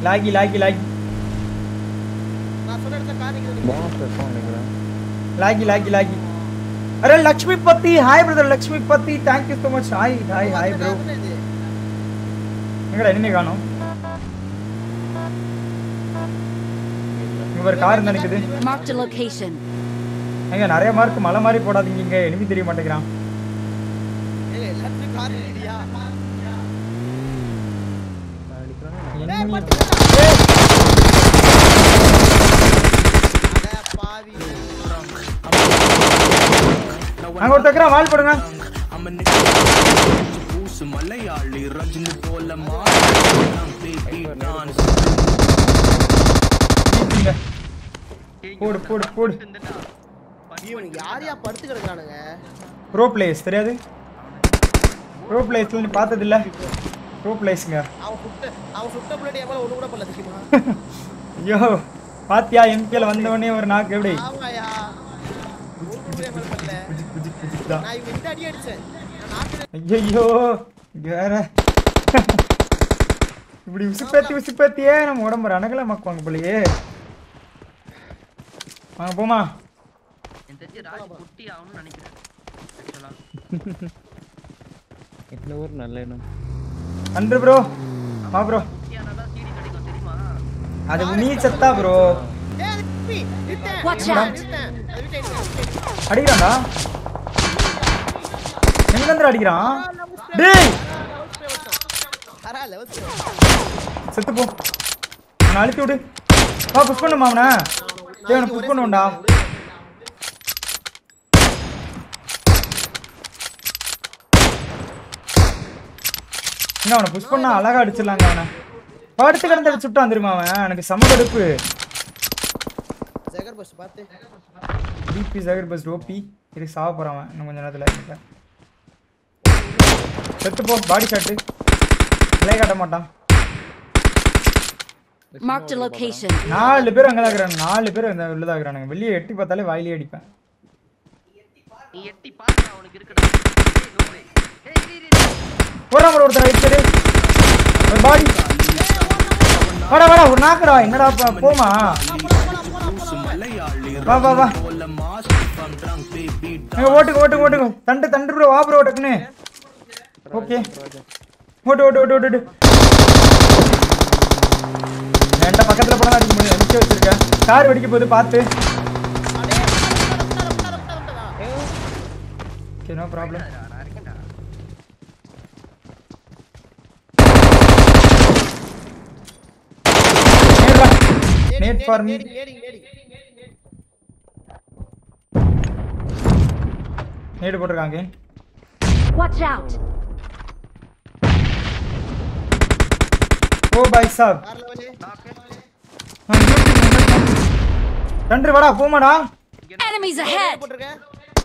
லாகி லாகி லாகி நான் சொன்ன இடத்துல கார் நிக்குது பாஸ் இருக்கும் நினைக்கிறேன் லாகி லாகி லாகி அரே லக்ஷ்மி பத்தி ஹாய் பிரதர் லக்ஷ்மி பத்தி thank you so much hi hi hi bro என்ன இது எங்கடா என்ன காணோம் இங்க ஒரு கார் நினைக்குது Marked a location. எங்க நிறைய மார்க் மலை மாதிரி போடாதீங்க இங்க எனக்கு தெரிய மாட்டேங்கிறான் ஏய் எல்லாத்துலயும் கார் நிக்குதியா நான் அடிக்கிறேன் enemy- அட பாவி அங்க ஒருத்தக்கிறா வால் போடுங்க பூசு மலையாளி ரஜினி போல மாறி பேபி நான் வீட்டுங்க. போடு போடு போடு இவனுக்கு யார் யா படுத்து கிடக்குறானுங்க ப்ரோ பிளேஸ் தெரியாது ப்ரோ பிளேஸ்ல நீ பார்த்தது இல்ல ப்ரோ பிளேஸ்ங்க அவன் சுட்ட அவன் சுட்ட பிள்ளை எவ்வளவு ஒண்ணு கூட பண்ணல தெரியுமா ஐயோ பாத்தியா எம்பிஎல் வந்தவொடனே ஒரு நாக்கு எப்படி ஆமாயா ஒரு கூட எவ்வளவு பண்ணல குஜிக் குஜிக் குஜிக் தான் நான் இவன் இந்த அடி அடிச்சேன் நான் நாக்கு ஐயோ இங்க வேற இப்படி உசுப்பேத்தி உசுப்பேத்தியே நம்ம உடம்பு ரணகல மக்குவாங்க போலயே வாங்க போமா எனக்கு தெரிஞ்சு ராஜ் குட்டி ஆகணும்னு நினைக்கிறேன் ஆக்சுவலா இந்த ஊர் நல்ல இடம் அன்று ப்ரோ வா ப்ரோ குட்டியானாதான் சீடி கிடைக்கும் தெரியுமா அது நீ செத்தா ப்ரோ ஏய் அது குப்பி நிறுத்தேன் Watch என்னடா? out! நிறுத்தேன் அது விட்டு விட்டு அடிக்கிறான்டா எங்க இருந்து அடிக்கிறான் டேய் பரவாயில்ல வந்து செத்து போ அவனை அழுத்தி விடு வா புஷ் பண்ணுமா அவனை டேய் அவனை புஷ் பண்ணுவோம்டா என்ன அவனை புஷ் பண்ணா அழகா அடிச்சிடலாங்க அவனை படுத்து கிடந்து அடிச்சு விட்டான் தெரியுமா அவன் எனக்கு செம கடுப்பு ஜெகர் பஸ் பார்த்து டிபி ஜகர் பஸ் ஓபி இது சாவ போறான் அவன் இன்னும் கொஞ்ச நேரத்துல செத்து போ பாடி ஷாட்டு விளைய காட்ட மாட்டான் Marked a location. நாலு பேர் அங்கதான் இருக்கிறாங்க நாலு பேர் இந்த உள்ளதா இருக்கிறானுங்க வெளியே எட்டி பார்த்தாலே வாயிலே அடிப்பேன் நீ எட்டி பாத்து அவனுக்கு இருக்கடா ஏய் நோபே ஏய் இரு இரு, இரு போறான் bro ஒருத்தர் ரைட் சைடு ஒரு பாடி வாடா வாடா ஒரு நாக்குடா என்னடா ப- போமா பூசு மலையாளி வா வா வா போல மாஸ்க் பண்றாங்க பேபி எங்க ஓட்டுங்க ஓட்டுங்க ஓட்டுங்க தண்டு தண்டு ப்ரோ வா ப்ரோ டக்குன்னு ஓகே ஓட்டு ஓட்டு ஓட்டு ஓட்டு ஓட்டு என்கிட்ட பக்கத்துல போனா அடிக்க முடியும் நிக்க வச்சிருக்கேன் கார் வெடிக்க போகுது பார்த்து ஓகே நோ ப்ராப்ளம் நான் இருக்கேன்டா நேட் ஃபார் மீ ஏடிங் ஏடிங் ஏடிங் நேடு போட்டிருக்காங்க Watch out! ஓ பாய் சாப் வேற லெவலு தண்டு வாடா போமாடா Enemies ahead! போட்டிருக்கேன்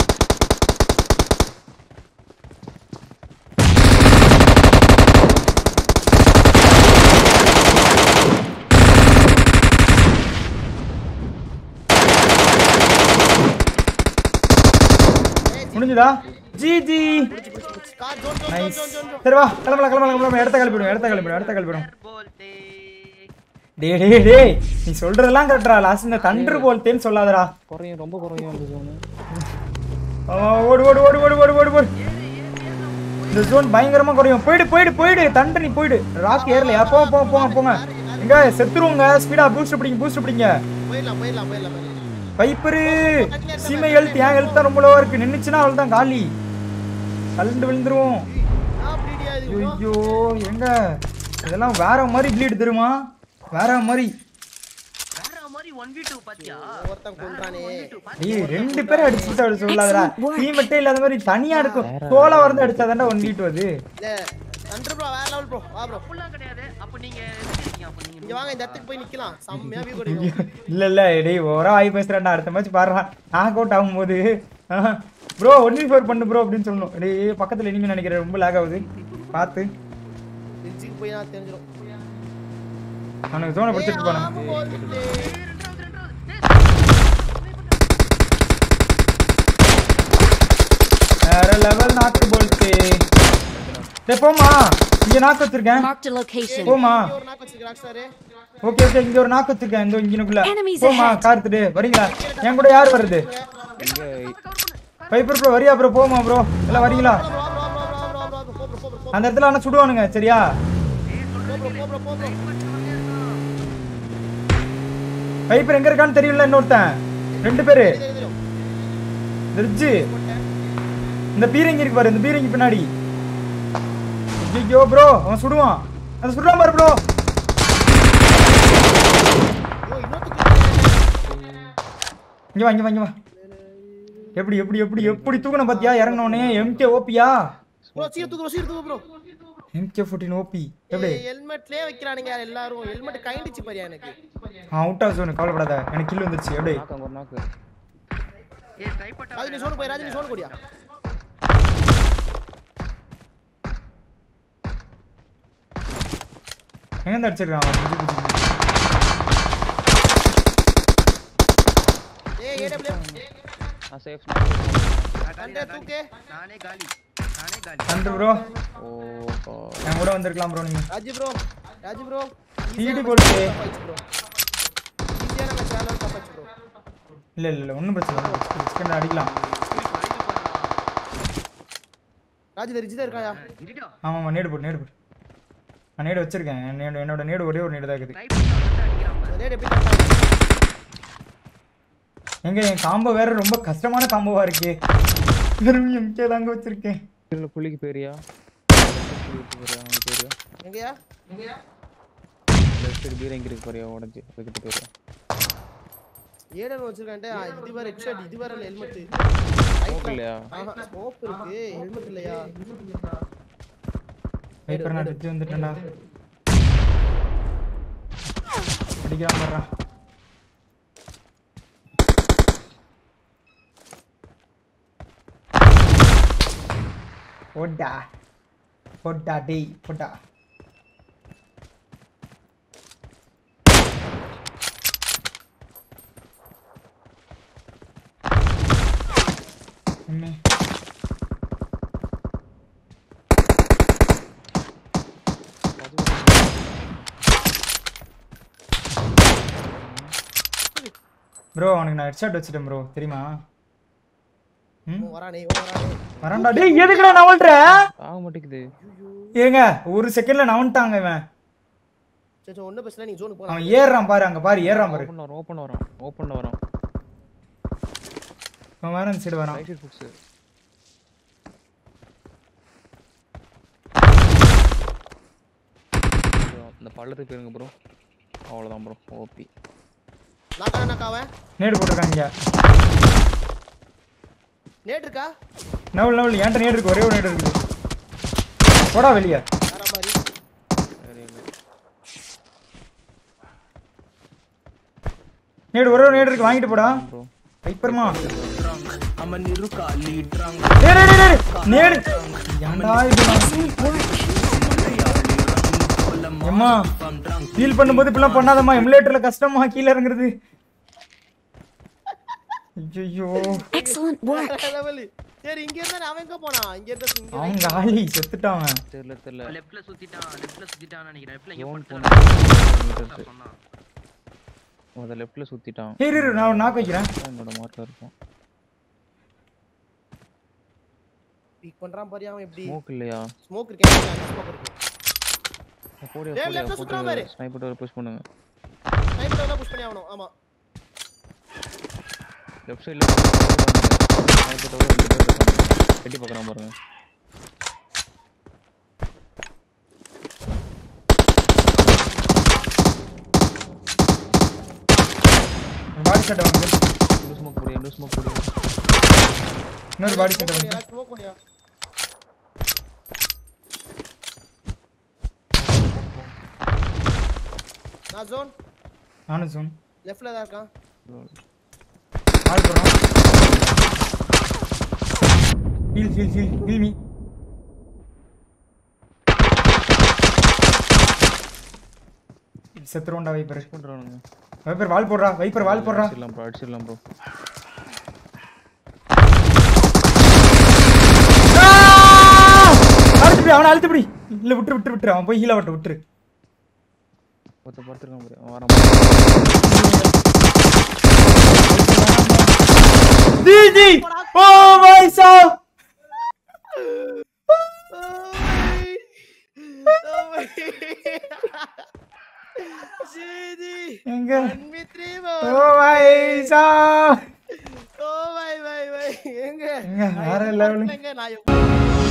முடிஞ்சுதா G G car zone zone nice zone zone zone சரி வா கிளம்பலாம் கிளம்பலாம் கிளம்பலாம் இடத்த கிளம்பிடும் இடத்த கிளம்பிடும் இடத்த கிளம்பிடும் போல்தே டே டே டே நீ சொல்றதெல்லாம் கரெக்டா லாஸ்ட் இந்த தண்டு போல்தேன்னு சொல்லாதடா குறையும் ரொம்ப குறையும் அந்த ஜோனு ஆ, ஓடு ஓடு ஓடு ஓடு ஓடு ஓடு ஓடு இந்த ஜோன் பயங்கரமா குறையும் போயிடு போயிடு போயிடு தண்டு நீ போயிடு ராக் ஏறலையா போங்க போங்க போங்க போங்க எங்க செத்துருவோங்க ஸ்பீடா பூஸ்ட் பிடிங்க பூஸ்ட் பிடிங்க போயிடலாம் போயிடலாம் போயிடலாம் போயிடலாம் பைப்பரு சீமை ஹெல்த் என் ஹெல்த் தான் ரொம்ப லோவா இருக்கு நின்னுச்சுன்னா அவள் தான் காலி கலண்டு விழுந்துருவோம் அப்படியா இது ஐயோ எங்க இதெல்லாம் வேற மாதிரி ப்ளீட் தெரியுமா வேற மாதிரி வேற மாதிரி 1v2 பாத்தியா ஒருத்தன் கொன்றானே ஏய் ரெண்டு பேரும் அடிச்சுட்டு அடிச்சு சொல்லாதடா டீம் மட்டும் இல்லாத மாதிரி தனியா இருக்கும் சோலா வந்து அடிச்சாதான்டா ஒன் வீட்டு வருது இல்ல அண்டர் ப்ரோ வேற லெவல் ப்ரோ வா ப்ரோ அப்படிலாம் கிடையாது அப்ப நீங்க எதுக்கு இருக்கீங்க அப்ப நீங்க இங்க வாங்க இந்த இடத்துக்கு போய் நிக்கலாம் செம்மையா வியூ கிடைக்கும் இல்ல இல்ல டேய் ஓரா ஆகி பேசுறேன்டா அடுத்த மேட்ச் பாடுறா நாக் அவுட் ஆகும்போது ப்ரோ ஒன் ஃபோர் பண்ணு ப்ரோ அப்படின்னு சொல்லணும் டேய் பக்கத்துல இனிமே நினைக்கிறேன் ரொம்ப லேக் ஆகுது பார்த்து நெஞ்சுக்கு போய் நான் தெரிஞ்சிடும் அவனுக்கு ஜோனை பிடிச்சிட்டு போனாங்க வேற லெவல் நாக்கு போல்ட்டு டேய் போமா இங்க நாக்கு வச்சிருக்கேன் Marked a location. போமா இங்க ஒரு நாக்கு வச்சிருக்க ராக்ஸ்டாரு ஓகே ஓகே இங்க ஒரு நாக்கு வச்சிருக்கேன் இந்த இங்கனுக்குள்ள Enemies போமா ahead. கார் எடுத்துட்டு வரீங்களா என் கூட யார் வருது இங்க பைப்பர் ப்ரோ வரியா ப்ரோ போமா ப்ரோ எல்லாம் வரீங்களா bro bro bro bro bro bro போ ப்ரோ போ ப்ரோ அந்த இடத்துல ஆனா சுடுவானுங்க சரியா போ ப்ரோ போ ப்ரோ பைப்பர் எங்க இருக்கான்னு தெரியல இன்னொருத்தன் ரெண்டு பேரு தெரியும் தெரியும் இந்த ரிட்ஜு இந்த பீரங்கி இருக்கு பாரு இந்த பீரங்கி பின்னாடி ஐயோ ப்ரோ அவன் சுடுவான் அந்த சுடுறான் பாரு ப்ரோ ஐயோ இன்னொருத்துக்கு இங்க வா இங்க வா இங்க வா எப்படி எப்படி எப்படி எப்படி தூக்கணும் பாத்தியா இறங்கினோடனே எம்கே ஓபியா ப்ரோ சீர் தூக்கு ப்ரோ சீர் தூக்கு ப்ரோ எம்கே ஃபோர்டீன் ஓபி எப்படி ஹெல்மெட்லயே வைக்கிறானுங்க எல்லாரும் ஹெல்மெட் கைண்டிச்சு பாரியா எனக்கு ஆ அவுட் ஆஃப் ஜோன் கவலைப்படாத எனக்கு கில் வந்துருச்சு எப்படி நாக்கு அங்க ஒரு நாக்கு ஏய் ட்ரைபோட் ராஜி நீ சோனு போய் ராஜி நீ சோனு போடியா எங்க இருந்து அடிச்சிருக்கான் அவன்? புடிச்சு, புடிச்சு, புடிச்சு. ஏய் ஏடபிள்யூ நான் சேஃப் கண்டே தூக்கு நானே காலி நானே காலி நன்றி ப்ரோ ஓ பா என் கூட வந்திருக்கலாம் ப்ரோ நீங்க Raji bro Raji bro CD போட்டு. ப்ரோ ஈஸியான மேட்ச் வேலை தப்பாச்சு ப்ரோ இல்ல இல்ல இல்ல ஒன்றும் பிரச்சனை இல்லை செகண்ட் அடிக்கலாம் ராஜி இந்த ரிஜிதா இருக்காயா இருடா ஆமாம் ஆமாம் நேடு போட்டு நேடு போட்டு நான் நேடு வச்சிருக்கேன் என் நேடு என்னோட நேடு ஒரே ஒரு நேடு தான் இருக்குது ட்ரைபோட் வந்து அடிக்கிறான் பாரு. ரேட் எப்படி கரெக்டா எங்க என் காம்போ வேற ரொம்ப கஷ்டமான காம்போவா இருக்கே வெறும் எம்கே தாங்க வச்சிருக்கேன் இல்ல புள்ளிக்கு பேரியா புள்ளிக்கு பேரியா அவங்க பேரியா எங்கயா லெஃப்ட் சைடு பீரங்கி இருக்கு பாரியா உடஞ்சி அதுக்கிட்ட பேரியா ஏடன் வச்சிருக்கான்ட்டு ஆ, இது வேற ஹெட்ஷாட் இது வேற ஹெல்மெட் ஸ்மோக் இல்லையா ஆஹா ஸ்மோக் இருக்கு ஹெல்மெட் இல்லையா வைப்பர் நான் அடிச்சு வந்துட்டேன்டா அடிக்கிறான் வர்றான் போட்டா போட்டா டேய் போட்டா என்ன ப்ரோ அவனுக்கு நான் ஹெட்ஷாட் வச்சிட்டேன் ப்ரோ தெரியுமா ம் ஓ, வரானே ஓ, வரானே வரான்டா டேய் எதுக்குடா நவல்ற ஆக மாட்டேங்குது ஏங்க ஒரு செகண்ட்ல நவன்ட்டாங்க இவன் சரி சரி ஒன்றும் பிரச்சனை நீங்க ஜோனுக்கு போகலாம் அவன் ஏறுறான் பாரு அங்க பாரு ஏறுறான் பாரு ஓப்பன் வரான் ஓப்பன் வரான் ஓப்பன் வரான் அவன் வேற அந்த சைடு வரான் ரைட் சைடு ஃபுக்ஸ் இந்த பள்ளத்துக்கு போயிருங்க ப்ரோ அவ்வளோதான் ப்ரோ ஓபி நாக்கா நாக்காவன் நேடு போட்டிருக்காங்க நேட் இருக்கா நவல் நவல் ஏன்ட்ட நேடு இருக்கு ஒரே ஒரு நேடு இருக்குது போடா வெளியே வேற மாதிரி சரி இல்லை நேடு ஒரே ஒரு நேடு இருக்கு வாங்கிட்டு போடா ப்ரோ ஹைப்பர்மா அமன் இருக்கா லீட்ராங்க டேய் டேய் டேய், டேய் நேடு ஏன்டா இது ஏம்மா ஃபீல் பண்ணும்போது இப்படிலாம் பண்ணாதம்மா எமுலேட்டர்ல கஷ்டமா கீழே இறங்குறது ஐயோ Excellent work. லெவல் சரி இங்க இருந்தா அவன் எங்க போனா இங்க இருந்தா இங்க அவங்க ஆளி செத்துட்டான் அவன். தெரியல தெரியல லெஃப்ட்ல சுத்திட்டான் லெஃப்ட்ல சுத்திட்டான்னு நினைக்கிறேன் லெஃப்ட்ல எங்க ஜோன் படுத்துறான் போன சொன்னான் அதை லெஃப்ட்ல சுத்திட்டான் ஏய், இரு இரு, நான் ஒரு நாக்கு வைக்கிறேன் அதான் என்னோட மார்க்கா இருக்கும் பீக் பண்றான் பாரு அவன் எப்படி ஸ்மோக் இல்லையா ஸ்மோக் இருக்கே ஸ்மோக் இருக்கு போடியா டேய், போடியா left ல சுத்துறான் பாரு. போட்டு ஸ்னைப்பர் புஷ் பண்ணுங்க ஸ்னைப்பர் தான் புஷ் பண்ணி ஆகணும் ஆமா லெஃப்ட் சைடுல ஸ்னைப்பர் தவிர ரெண்டு பேர் இருக்காங்க கட்டி பார்க்குறான் பாருங்க பாடி செட் வாங்க இன்னும் ஸ்மோக் போடியா இன்னும் ஸ்மோக் போடியா இன்னொரு பாடி செட் ஸ்மோக் வாங்க பண்ணியா ஸ்மோக் பண்ணியா நான் ஜோன் நானும் சோன் லெஃப்ட்ல தான் இருக்கான் ஆள் போடுறான் heal heal heal heal me செத்துருவோண்டா வைப்பர் புஷ் பண்ணுறானுங்க வைப்பர் வால் போடுறா வைப்பர் வால் போடுறா அடிச்சிடலாம் ப்ரோ அடிச்சிடலாம் ப்ரோ அடிச்சு அழுத்துப்படி அவனை அழுத்துப்படி இல்ல விட்டுரு விட்டுரு விட்டுரு அவன் போய் ஹீல விட்டு விட்டுரு ஒருத்த படுத்துருக்கான் பாரு அவன் வரான் ஜிஜி ஓ மை சாவ் ஜிஜி எங்க அன்மித்ரி ஓ மை சாவ் ஓ வை வை வை எங்க எங்க வேற லெவல் எங்க நான்